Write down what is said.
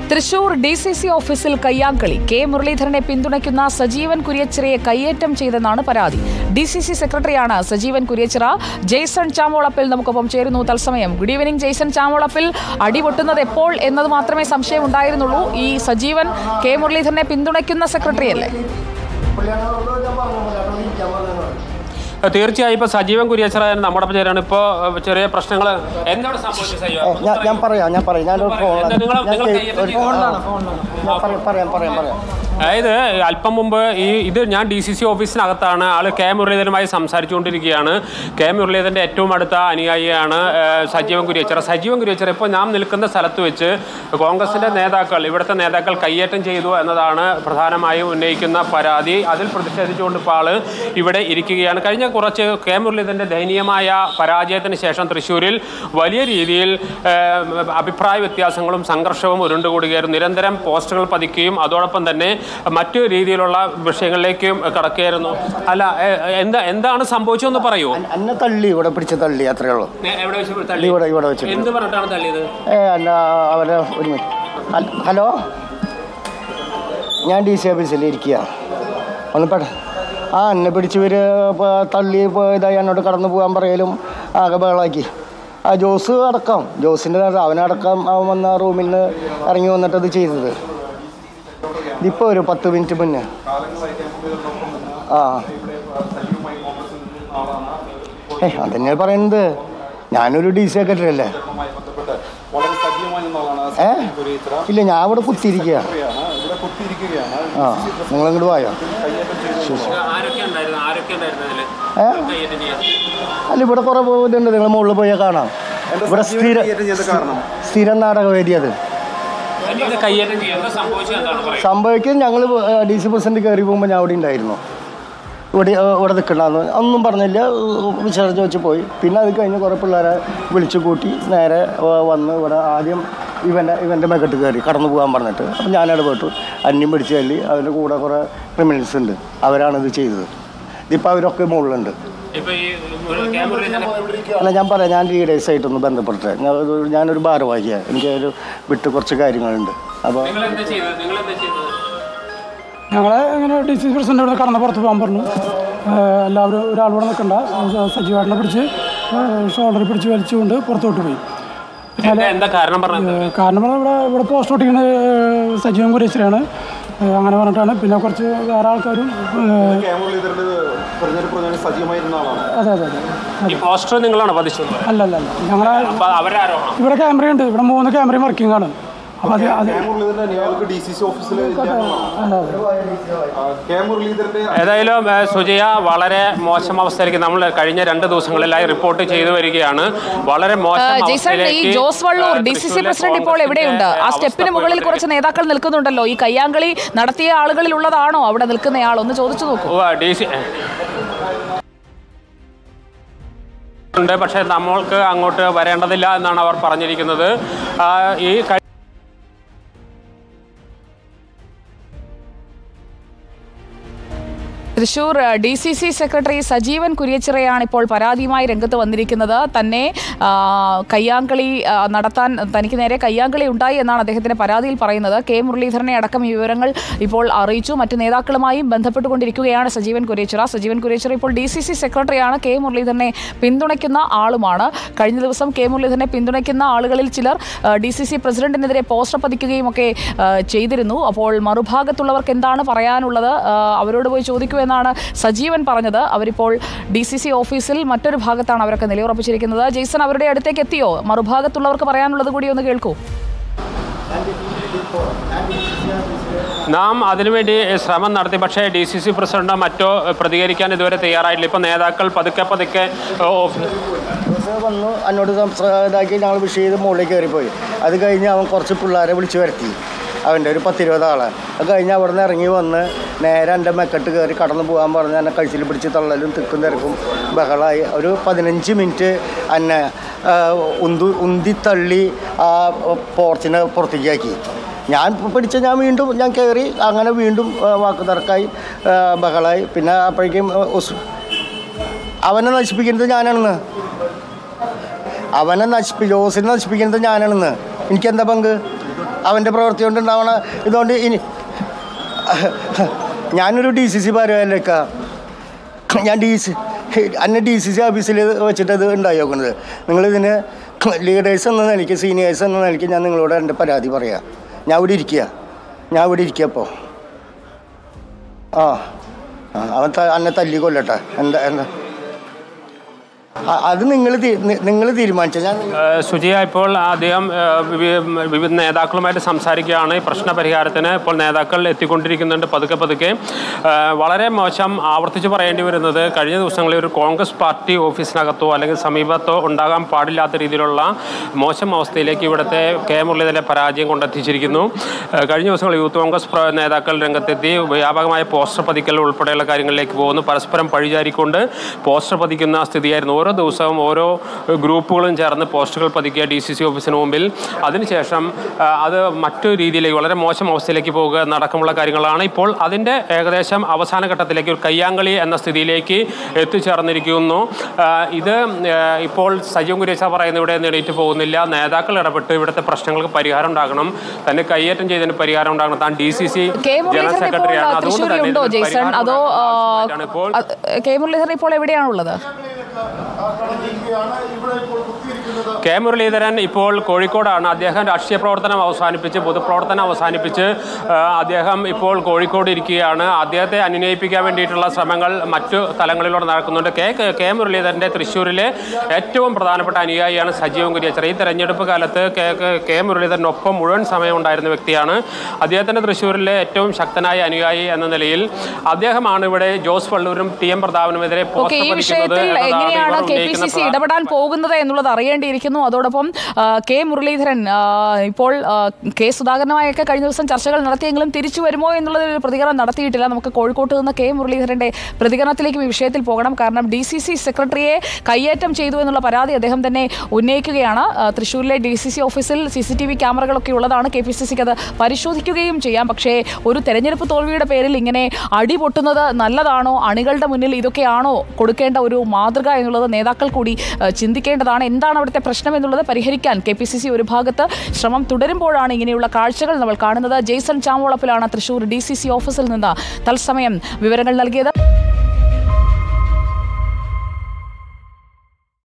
Thrissur D C C ഓഫീസിൽ കയ്യാങ്കളി K മുരളീധരനെ പിന്തുണയ്ക്കുന്ന സജീവൻ കുര്യച്ചിറയെ കയ്യേറ്റം ചെയ്തെന്നാണ് പരാതി ഡി സി സി സെക്രട്ടറിയാണ് സജീവൻ കുര്യച്ചിറ ജെയ്സൺ ചാമോളപ്പിൽ നമുക്കൊപ്പം ചേരുന്നു തത്സമയം ഗുഡ് ഈവനിംഗ് ജെയ്സൺ ചാമോളപ്പിൽ അടിപൊട്ടുന്നത് എപ്പോൾ എന്നത് മാത്രമേ സംശയം ഉണ്ടായിരുന്നുള്ളൂ ഈ സജീവൻ കെ മുരളീധരനെ പിന്തുണയ്ക്കുന്ന സെക്രട്ടറിയല്ലേ തീർച്ചയായും ഇപ്പൊ സജീവൻ കുര്യാച്ചറായൻ നമ്മുടെ ഒപ്പം ചേരാണ് ഇപ്പോ ചെറിയ പ്രശ്നങ്ങൾ എന്താണ് സംഭവിച്ചത് സജീവൻ? ഞാൻ ഞാൻ പറയാം ഞാൻ പറയാം ഞാനൊരു ഫോൺ എന്താ നിങ്ങൾ- ഞാൻ നിങ്ങൾ കേ- കയ്യിൽ ഒരു- ഫോണിലാണ്, ഞാൻ പറയാം പറയാം പറയാം പറയാം അതായത് അല്പം മുമ്പ് ഈ ഇത് ഞാൻ ഡി സി സി ഓഫീസിനകത്താണ് ആള് കെ മുരളീധരനുമായി സംസാരിച്ചുകൊണ്ടിരിക്കുകയാണ് കെ മുരളീധരന്റെ ഏറ്റവും അടുത്ത അനുയായിയാണ് ഏഹ്, സജീവൻ കുര്യച്ചറ സജീവൻ കുര്യച്ചറ ഇപ്പോൾ നാം നിൽക്കുന്ന സ്ഥലത്ത് വെച്ച് കോൺഗ്രസിന്റെ നേതാക്കൾ ഇവിടുത്തെ നേതാക്കൾ കയ്യേറ്റം ചെയ്തു എന്നതാണ് പ്രധാനമായും ഉന്നയിക്കുന്ന പരാതി അതിൽ പ്രതിഷേധിച്ചുകൊണ്ട് ഇപ്പോൾ ആള് ഇവിടെ ഇരിക്കുകയാണ് കഴിഞ്ഞ കുറച്ച് കെ മുരളീധരന്റെ ദയനീയമായ പരാജയത്തിന് ശേഷം തൃശ്ശൂരിൽ വലിയ രീതിയിൽ ഏഹ്, അഭിപ്രായ വ്യത്യാസങ്ങളും സംഘർഷവും ഉരുണ്ടുകൂടുകയായിരുന്നു നിരന്തരം പോസ്റ്ററുകൾ പതിക്കുകയും അതോടൊപ്പം തന്നെ മറ്റു രീതിയിലുള്ള വിഷയങ്ങളിലേക്കും കടക്കുകയായിരുന്നു അല്ല ഏഹ്, എന്താ എന്താണ് സംഭവിച്ചതെന്ന് പറയൂ എന്നെ തള്ളി ഇവിടെ പിടിച്ച് തള്ളി അത്രേ ഉള്ളൂ എവിടെ വെച്ച് തള്ളി? ഇവിടെ ഇവിടെ വെച്ചിട്ട് എന്ത് പറഞ്ഞിട്ടാണ് തള്ളിയത് ഏ അല്ല അവരെ ഒരു മിനിറ്റ് ഹൽ- ഹലോ ഞാൻ ഡി സി ഓഫീസിൽ ഇരിക്കുക ഒന്ന് പെട ആ എന്നെ പിടിച്ചവർ തള്ളി ഇപ്പൊ ഇതായി എന്നോട് കടന്നു പോകാൻ പറയലും ആകെ ബഹളാക്കി ആ ജോസ് അടക്കം ജോസിൻ്റെ അവനടക്കം അവൻ വന്ന റൂമിൽ നിന്ന് ഇറങ്ങി വന്നിട്ട് അത് ചെയ്തത് ഇതിപ്പോൾ ഒരു പത്ത് മിനിറ്റ് മുന്നേ ആ ഏ അതന്നെ പറയുന്നത് ഞാനൊരു ഡി സി സെക്രട്ടറി അല്ലേ വളരെ സജീവമായി നിന്നുള്ളതാണ് ഏ ഇല്ല ഞാൻ ഇവിടെ കുത്തിയിരിക്കുക ഇവിടെ കുത്തിയിരിക്കുകയാണ് ആ നിങ്ങളിങ്ങോട്ട് പോയോ ആരൊക്കെ ഉണ്ടായിരുന്നു ആരൊക്കെ ഉണ്ടായിരുന്നു അതില് ഏ കയ്യേറ്റം ചെയ്യാൻ? അല്ല ഇവിടെ കുറേ ഇതുണ്ട് നിങ്ങൾ മുകളിൽ പോയാൽ കാണാം ഇവിടെ സ്ഥിര ചെയ്ത കാരണം സ്ഥിരം നാടകവേദി അത് ഇത് കയ്യേറ്റം ചെയ്യാൻ എന്താ സംഭവിച്ചത് എന്താണ് പറയുക സംഭവിക്കും ഞങ്ങൾ ഡി സി പ്രസിഡന്റ് കയറി പോകുമ്പോൾ ഞാൻ അവിടെ ഉണ്ടായിരുന്നു ഇവിടെ ഏ, ഇവിടെ നിൽക്കണ്ടെന്ന് ഒന്നും പറഞ്ഞില്ല വിശേഷം വെച്ച് പോയി പിന്നെ അത് കഴിഞ്ഞ് കുറേ പിള്ളേരെ വിളിച്ചു കൂട്ടി നേരെ ഏ, വന്ന് ഇവിടെ ആദ്യം ഇവൻ്റെ ഇവൻ്റെ മെക്കെട്ട് കയറി കടന്നു പോകാൻ പറഞ്ഞിട്ട് അപ്പം ഞാൻ ഇടപെട്ടു അന്യം പിടിച്ച് തല്ലി അതിൻ്റെ കൂടെ കുറേ ക്രിമിനൽസ് ഉണ്ട് അവരാണ് ഇത് ചെയ്തത് ഇതിപ്പോൾ അവരൊക്കെ മുകളിലുണ്ട് ഇപ്പൊ ഈ മുര- കെ മുരളീധരനെ അല്ല ഞാൻ പറയാം ഞാൻ ലീഡേഴ്സ് ആയിട്ടൊന്ന് ബന്ധപ്പെട്ടെ ഞാൻ ഒരു- ഞാനൊരു ഭാരവാഹിയാണ് എനിക്ക് ഒരു വിട്ട് കുറച്ച് കാര്യങ്ങളുണ്ട് അപ്പോൾ നിങ്ങൾ എന്താ ചെയ്തത് നിങ്ങൾ എന്താ ചെയ്തത് ഞങ്ങളെ ഇങ്ങനെ ഡി സി പ്രസിഡന്റ് ഇവിടെ കടന്ന് പുറത്ത് പോകാൻ പറഞ്ഞു ഏഹ് എല്ലാവരും ഒരാളിവിടെ നിൽക്കണ്ട സ- സജീവേട്ടനെ പിടിച്ച് ഷോൾഡറിൽ പിടിച്ച് വലിച്ചുകൊണ്ട് പുറത്തോട്ട് പോയി എന്താ എന്താ കാരണം പറഞ്ഞത് ഏഹ് കാരണം പറഞ്ഞാൽ ഇവിടെ ഇവിടെ പോസ്റ്റ് ഒട്ടിക്കുന്നത് ഏഹ് സജീവൻ കുരേശ്വരാണ് ഏഹ് അങ്ങനെ പറഞ്ഞിട്ടാണ് പിന്നെ കുറച്ച് വേറെ ആൾക്കാരും ഏഹ് കെ മുരളീധരന്റെ തെരഞ്ഞെടുപ്പ് പ്രചാരണം സജീവമായിരുന്ന ആളാണ് അതെ അതെ അതെ ഈ പോസ്റ്റർ നിങ്ങളാണ് പതിച്ചത് അല്ല അല്ല അല്ല ഞങ്ങളെ അപ്പൊ അവരാരോപണം ഇവിടെ ക്യാമറയുണ്ട് ഇവിടെ മൂന്ന് ക്യാമറയും വർക്കിംഗ് ആണ് അപ്പോൾ അത് അത് കെ മുരളീധരന്റെ അനുയായികൾക്ക് ഡി സി സി ഓഫീസിൽ അതെ അതെ കെ മുരളീധരന്റെ ഏതായാലും ഏഹ്, സുജയ വളരെ മോശം അവസ്ഥയിലേക്ക് നമ്മൾ കഴിഞ്ഞ രണ്ട് ദിവസങ്ങളിലായി റിപ്പോർട്ട് ചെയ്തു വരികയാണ് വളരെ മോശം ജയ്സൺ ഈ അവസ്ഥയിലേക്ക്, ജോസ് വള്ളൂർ ഏഹ്, ഡി സി സി തൃശ്ശൂരിലെ പ്രസിഡന്റ് ഇപ്പോൾ എവിടെയുണ്ട് ആ കോൺഗ്രസിന്റെ സ്റ്റെപ്പിന് അവസ്ഥ മുകളിൽ കുറച്ച് നേതാക്കൾ നിൽക്കുന്നുണ്ടല്ലോ ഈ കയ്യാങ്കളി നടത്തിയ ആളുകളിൽ ഉള്ളതാണോ അവിടെ നിൽക്കുന്നയാൾ ഒന്ന് ചോദിച്ചു നോക്കൂ ഉവ്വ്, ഡി സി ഉണ്ട് പക്ഷേ നമ്മൾക്ക് അങ്ങോട്ട് വരേണ്ടതില്ല എന്നാണ് അവർ പറഞ്ഞിരിക്കുന്നത് ആ, ഈ കഴി- Thrissur D C C secretary Sajeevan കുര്യച്ചിറയാണ് ഇപ്പോൾ പരാതിയുമായി രംഗത്ത് വന്നിരിക്കുന്നത് തന്നെ ആ, കയ്യാങ്കളി ആ, നടത്താൻ തനിക്ക് നേരെ കയ്യാങ്കളി ഉണ്ടായി എന്നാണ് അദ്ദേഹത്തിന്റെ പരാതിയിൽ പറയുന്നത് കെ മുരളീധരനെ അടക്കം ഈ വിവരങ്ങൾ ഇപ്പോൾ അറിയിച്ചു മറ്റ് നേതാക്കളുമായും ബന്ധപ്പെട്ടുകൊണ്ടിരിക്കുകയാണ് സജീവൻ കുര്യച്ചിറ സജീവൻ കുര്യച്ചിറ ഇപ്പോൾ ഡി സി സി സെക്രട്ടറിയാണ് കെ മുരളീധരനെ പിന്തുണയ്ക്കുന്ന ആളുമാണ് കഴിഞ്ഞ ദിവസം കെ മുരളീധരനെ പിന്തുണയ്ക്കുന്ന ആളുകളിൽ ചിലർ ഡി സി സി പ്രസിഡന്റിനെതിരെ പോസ്റ്റർ പതിക്കുകയും ഒക്കെ ആ, ചെയ്തിരുന്നു അപ്പോൾ മറുഭാഗത്തുള്ളവർക്ക് എന്താണ് പറയാനുള്ളത് ആ, അവരോട് പോയി ചോദിക്കൂ എന്നാണ് സജീവൻ പറഞ്ഞത് അവരിപ്പോൾ ഡി സി സി ഓഫീസിൽ മറ്റൊരു ഭാഗത്താണ് അവരൊക്കെ നിലയുറപ്പിച്ചിരിക്കുന്നത് ജെയ്സൺ അവരുടെ അടുത്തേക്ക് എത്തിയോ മറുഭാഗത്തുള്ളവർക്ക് പറയാനുള്ളത് കൂടി ഒന്ന് കേൾക്കൂ നാം അതിനുവേണ്ടി ശ്രമം നടത്തി പക്ഷേ ഡി സി സി പ്രസിഡന്റോ മറ്റോ പ്രതികരിക്കാൻ ഇതുവരെ തയ്യാറായിട്ടില്ല ഇപ്പം നേതാക്കൾ പതുക്കെ പതുക്കെ ഓഫ്- ജോസ് വന്നു എന്നോട് സംസാ- ഇതാക്കി ഞങ്ങൾ വിഷ് ചെയ്ത് മുകളിലേക്ക് കയറിപ്പോയി അത് കഴിഞ്ഞ് അവൻ കുറച്ച് പിള്ളേരെ വിളിച്ചു വരുത്തി അവൻ്റെ ഒരു പത്തിരുപത് ആളെ അത് കഴിഞ്ഞ് അവിടെ നിന്ന് ഇറങ്ങി വന്ന് നേരെ എൻ്റെ മെക്കെട്ട് കയറി കടന്നു പോകാൻ പറഞ്ഞ് എന്നെ കഴുത്തിൽ പിടിച്ച് തള്ളലും തിക്കും തിരക്കും ബഹളമായി ഒരു പതിനഞ്ച് മിനിറ്റ് എന്നെ ആ, ഉന്തു ഉന്തി തള്ളി ആ പോർച്ചിനെ പുറത്തേക്കാക്കി ഞാൻ പിടിച്ച ഞാൻ വീണ്ടും ഞാൻ കയറി അങ്ങനെ വീണ്ടും ആ, വാക്ക് തർക്കായി ആ, ബഹളായി പിന്നെ അപ്പോഴേക്കും ആ, ഉസ്- അവനെ നശിപ്പിക്കുന്നത് ഞാനാണെന്ന് അവനെ നശിപ്പി ജോസിനെ നശിപ്പിക്കുന്നത് ഞാനാണെന്ന് എനിക്കെന്താ പങ്ക് അവൻ്റെ പ്രവൃത്തി കൊണ്ട് ഉണ്ടാവണ ഇതുകൊണ്ട് ഇനി ഞാനൊരു ഡി സി സി ഭാരവാഹിലേക്ക ഞാൻ ഡി സി അന്നെ ഡി സി സി ഓഫീസിൽ വെച്ചിട്ട് ഇത് ഉണ്ടായി നോക്കുന്നത് നിങ്ങളിതിന് ലീഡേഴ്സ് എന്ന നിലയ്ക്ക് സീനിയേഴ്സ് എന്ന നിലയ്ക്ക് ഞാൻ നിങ്ങളോട് എൻ്റെ പരാതി പറയാം ഞാൻ ഇവിടെ ഇരിക്കുക ഞാൻ ഇവിടെ ഇരിക്കുക അപ്പോൾ ആ ആ, അവൻ ത- അന്നെ തല്ലി കൊല്ലട്ടെ എന്താ എന്താ അ- അത് നിങ്ങൾ നിങ്ങൾ തീരുമാനിച്ച ഞാൻ നിങ്ങ- ഏഹ് സുജിയ ഇപ്പോൾ അദ്ദേഹം ഏഹ് വിവി- വിവിധ നേതാക്കളുമായിട്ട് സംസാരിക്കുകയാണ് ഈ പ്രശ്ന പരിഹാരത്തിന് ഇപ്പോൾ നേതാക്കൾ എത്തിക്കൊണ്ടിരിക്കുന്നുണ്ട് പതുക്കെ പതുക്കെ ഏഹ് വളരെ മോശം ആവർത്തിച്ച് പറയേണ്ടി വരുന്നത് കഴിഞ്ഞ ദിവസങ്ങളിൽ ഒരു കോൺഗ്രസ് പാർട്ടി ഓഫീസിനകത്തോ അല്ലെങ്കിൽ സമീപത്തോ ഉണ്ടാകാൻ പാടില്ലാത്ത രീതിയിലുള്ള മോശം അവസ്ഥയിലേക്ക് ഇവിടുത്തെ കെ മുരളീധരനെ പരാജയം കൊണ്ടെത്തിച്ചിരിക്കുന്നു ഏഹ് കഴിഞ്ഞ ദിവസങ്ങളിൽ യൂത്ത് കോൺഗ്രസ് പ്ര- നേതാക്കൾ രംഗത്തെത്തി വ്യാപകമായ പോസ്റ്റർ പതിക്കൽ ഉൾപ്പെടെയുള്ള കാര്യങ്ങളിലേക്ക് പോകുന്നു പരസ്പരം പഴിചാരിക്കൊണ്ട് പോസ്റ്റർ പതിക്കുന്ന സ്ഥിതിയായിരുന്നു ഓരോ ദിവസവും ഓരോ ഗ്രൂപ്പുകളും ചേർന്ന് പോസ്റ്ററുകൾ പതിക്കുക ഡി സി സി ഓഫീസിന് മുമ്പിൽ അതിനുശേഷം ആ, അത് മറ്റു രീതിയിലേക്ക് വളരെ മോശം അവസ്ഥയിലേക്ക് പോവുക നടക്കമുള്ള കാര്യങ്ങളാണ് ഇപ്പോൾ അതിൻ്റെ ഏകദേശം അവസാന ഘട്ടത്തിലേക്ക് ഒരു കയ്യാങ്കളി എന്ന സ്ഥിതിയിലേക്ക് എത്തിച്ചേർന്നിരിക്കുന്നു ആ, ഇത് ആ, ഇപ്പോൾ സജീവ് കുരേശ പറയുന്ന ഇവിടെ നേടിയിട്ട് പോകുന്നില്ല നേതാക്കൾ ഇടപെട്ട് ഇവിടുത്തെ പ്രശ്നങ്ങൾക്ക് പരിഹാരം ഉണ്ടാകണം തന്നെ കയ്യേറ്റം ചെയ്തതിന് പരിഹാരം ഉണ്ടാകണം താൻ D C C K general Muraleedharan ഇപ്പോൾ സെക്രട്ടറിയാണ് അതുകൊണ്ട് തന്നെ തൃശ്ശൂരിലുണ്ടോ ഇതിന് ജെയ്സൺ പരിഹാരം അതോ ആ, ഉണ്ടാകണം ഇപ്പോൾ അത് കെ മുരളീധരൻ ഇപ്പോൾ എവിടെയാണുള്ളത് കെ മുരളീധരൻ ഇപ്പോൾ കോഴിക്കോടാണ് അദ്ദേഹം രാഷ്ട്രീയ പ്രവർത്തനം അവസാനിപ്പിച്ച് പൊതുപ്രവർത്തനം അവസാനിപ്പിച്ച് ആ, അദ്ദേഹം ഇപ്പോൾ കോഴിക്കോട് ഇരിക്കുകയാണ് അദ്ദേഹത്തെ അനുനയിപ്പിക്കാൻ വേണ്ടിയിട്ടുള്ള ശ്രമങ്ങൾ മറ്റു തലങ്ങളിലൂടെ നടക്കുന്നുണ്ട് കെ കെ- കെ മുരളീധരൻ്റെ തൃശ്ശൂരിലെ ഏറ്റവും പ്രധാനപ്പെട്ട അനുയായിയാണ് സജീവൻ കുര്യച്ചർ ഈ തെരഞ്ഞെടുപ്പ് കാലത്ത് കെ കെ- കെ മുരളീധരനൊപ്പം മുഴുവൻ സമയം ഉണ്ടായിരുന്ന വ്യക്തിയാണ് അദ്ദേഹത്തിൻ്റെ തൃശ്ശൂരിലെ ഏറ്റവും ശക്തനായ അനുയായി എന്ന നിലയിൽ അദ്ദേഹമാണ് ഇവിടെ ജോസ് വള്ളൂരും ടി എം പ്രതാപനുമെതിരെ ഓക്കെ പോസ്റ്റർ ഈ പതിക്കുന്നത് വിഷയത്തിൽ എന്നതാണ് എങ്ങനെയാണ് ഇവർ കെ പി സി ഉന്നയിക്കുന്ന സി ഇടപെടാൻ പോകുന്നത് എന്നുള്ളത് അറിയേണ്ടിയിരിക്കുന്നു അതോടൊപ്പം ആ, കെ മുരളീധരൻ ആ, ഇപ്പോൾ ആ, കെ സുധാകരനുമായൊക്കെ കഴിഞ്ഞ ദിവസം ചർച്ചകൾ നടത്തിയെങ്കിലും തിരിച്ചു വരുമോ എന്നുള്ളതിൽ ഒരു പ്രതികരണം നടത്തിയിട്ടില്ല നമുക്ക് കോഴിക്കോട്ട് നിന്ന് കെ മുരളീധരന്റെ പ്രതികരണത്തിലേക്കും ഈ വിഷയത്തിൽ പോകണം കാരണം ഡി സി സി സെക്രട്ടറിയെ കയ്യേറ്റം ചെയ്തു എന്നുള്ള പരാതി അദ്ദേഹം തന്നെ ഉന്നയിക്കുകയാണ് ആ, തൃശ്ശൂരിലെ ഡി സി സി ഓഫീസിൽ സി സി ടി വി ക്യാമറകളൊക്കെ ഉള്ളതാണ് കെ പി സി സിക്ക് അത് പരിശോധിക്കുകയും ചെയ്യാം പക്ഷേ ഒരു തെരഞ്ഞെടുപ്പ് തോൽവിയുടെ പേരിൽ ഇങ്ങനെ അടി പൊട്ടുന്നത് നല്ലതാണോ അണികളുടെ മുന്നിൽ ഇതൊക്കെയാണോ കൊടുക്കേണ്ട ഒരു മാതൃക എന്നുള്ളത് നേതാക്കൾ കൂടി ആ, ചിന്തിക്കേണ്ടതാണ് എന്താണ് അവിടുത്തെ പ്രശ്നം എന്നുള്ളത് പരിഹരിക്കാൻ കെ പി സി സി ഒരു ഭാഗത്ത് ശ്രമം തുടരുമ്പോഴാണ് ഇങ്ങനെയുള്ള കാഴ്ചകൾ നമ്മൾ കാണുന്നത് ജെയ്സൺ ചാമോളപ്പിലാണ് തൃശൂർ ഡി സി സി ഓഫീസിൽ നിന്ന് തത്സമയം വിവരങ്ങൾ നൽകിയത്